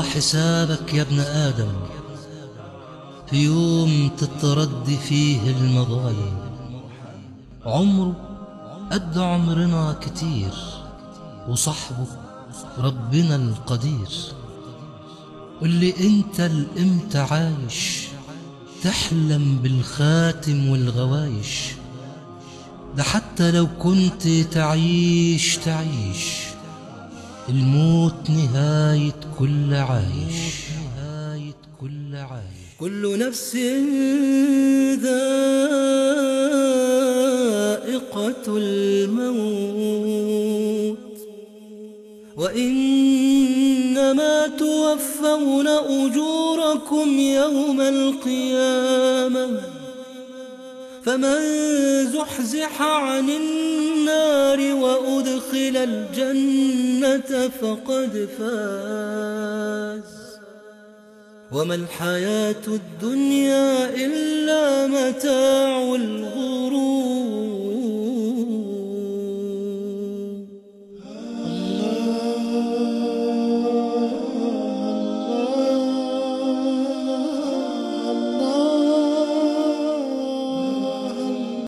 حسابك يا ابن آدم في يوم تترد فيه المظالم عمره قد عمرنا كتير وصحبه ربنا القدير واللي انت الامتى عايش تحلم بالخاتم والغوايش ده حتى لو كنت تعيش تعيش الموت نهاية كل عايش نهاية كل عايش كل نفس ذائقة الموت وإنما توفون أجوركم يوم القيامة فمن زحزح عن النار وأدخل الجنة فقد فاز وما الحياة الدنيا إلا متاع